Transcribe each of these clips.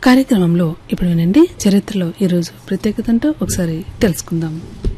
కార్యక్రమంలో ఇప్పుడు వినండి చరిత్రలో ఈరోజు ప్రత్యేకత అంటూ ఒకసారి తెలుసుకుందాం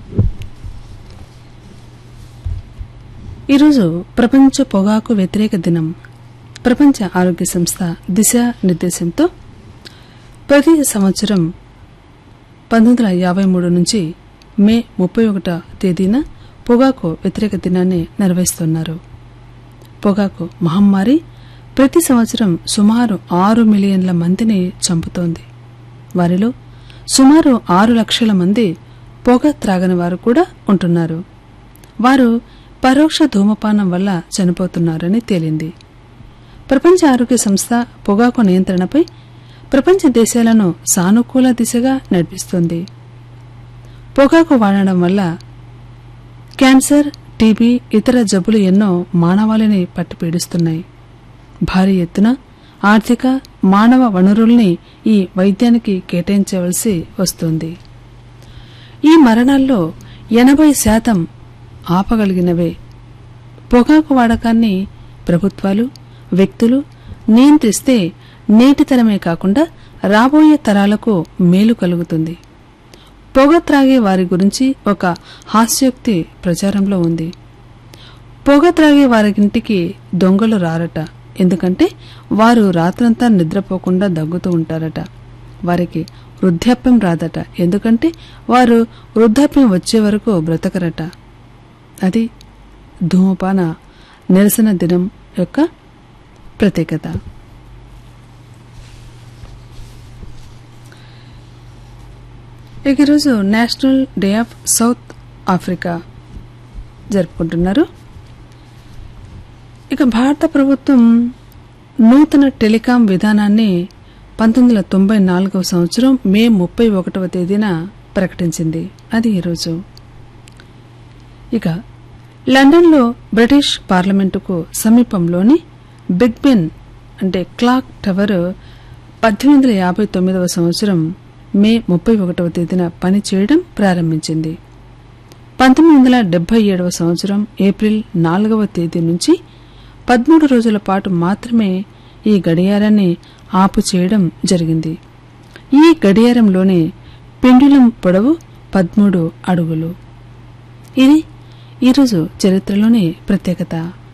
ఈరోజు ప్రపంచ పొగాకు వ్యతిరేక దినం ప్రపంచ ఆరోగ్య సంస్థ దిశ నిర్దేశంతో ప్రతి సంవత్సరం పంతొమ్మిది వందల యాభై మూడు నుంచి మే ముప్పై ఒకటో తేదీన పొగాకు వ్యతిరేక దినాన్ని నిర్వహిస్తున్నారు పొగాకు మహమ్మారి ప్రతి సంవత్సరం సుమారు ఆరు మిలియన్ల మందిని చంపుతోంది వారిలో సుమారు ఆరు లక్షల మంది పొగ త్రాగని వారు కూడా ఉంటున్నారు వారు పరోక్ష ధూమపానం వల్ల చనిపోతున్నారని తేలింది ప్రపంచ ఆరోగ్య సంస్థ పొగాకు నియంత్రణపై ప్రపంచ దేశాలను సానుకూల దిశగా నడిపిస్తుంది పొగాకు వాడడం వల్ల క్యాన్సర్ టీబీ ఇతర జబ్బులు ఎన్నో మానవాళిని పట్టి పీడిస్తున్నాయి భారీ ఎత్తున ఆర్థిక మానవ వనరుల్ని ఈ వైద్యానికి కేటాయించవలసి వస్తుంది ఈ మరణాల్లో ఎనభై శాతం ఆపగలిగినవే పొగాకు వాడకాన్ని ప్రభుత్వాలు వ్యక్తులు నియంత్రిస్తే నేటి తరమే కాకుండా రాబోయే తరాలకు మేలు కలుగుతుంది పొగ త్రాగే వారి గురించి ఒక హాస్యోక్తి ప్రచారంలో ఉంది పొగ త్రాగే వారింటికి దొంగలు రారట ఎందుకంటే వారు రాత్రంతా నిద్రపోకుండా దగ్గుతూ ఉంటారట వారికి వృద్ధాప్యం రాదట ఎందుకంటే వారు వృద్ధాప్యం వచ్చే వరకు బ్రతకరట అది ధూమపాన నిరసన దినం యొక్క ప్రత్యేకత ఇక ఈరోజు national day of South Africa జరుపుకుంటున్నారు ఇక భారత ప్రభుత్వం నూతన టెలికాం విధానాన్ని పంతొమ్మిది వందల తొంభై నాలుగవ సంవత్సరం మే ముప్పై ఒకటవ తేదీన ప్రకటించింది అది ఈరోజు ఇక లండన్లో బ్రిటిష్ పార్లమెంటుకు సమీపంలోని బిగ్ బెన్ అంటే క్లాక్ టవర్ పద్దెనిమిది వందల యాభై తొమ్మిదవ సంవత్సరం మే ముప్పై ఒకటవ తేదీన పనిచేయడం ప్రారంభించింది పంతొమ్మిది వందల డెబ్బై ఏడవ సంవత్సరం ఏప్రిల్ నాలుగవ తేదీ నుంచి పదమూడు రోజుల పాటు మాత్రమే ఈ గడియారాన్ని ఆపు చేయడం జరిగింది ఈ గడియారంలోని పెండ్యులం పొడవు పదమూడు అడుగులు ఇది ఈరోజు చరిత్రలోని ప్రత్యేకత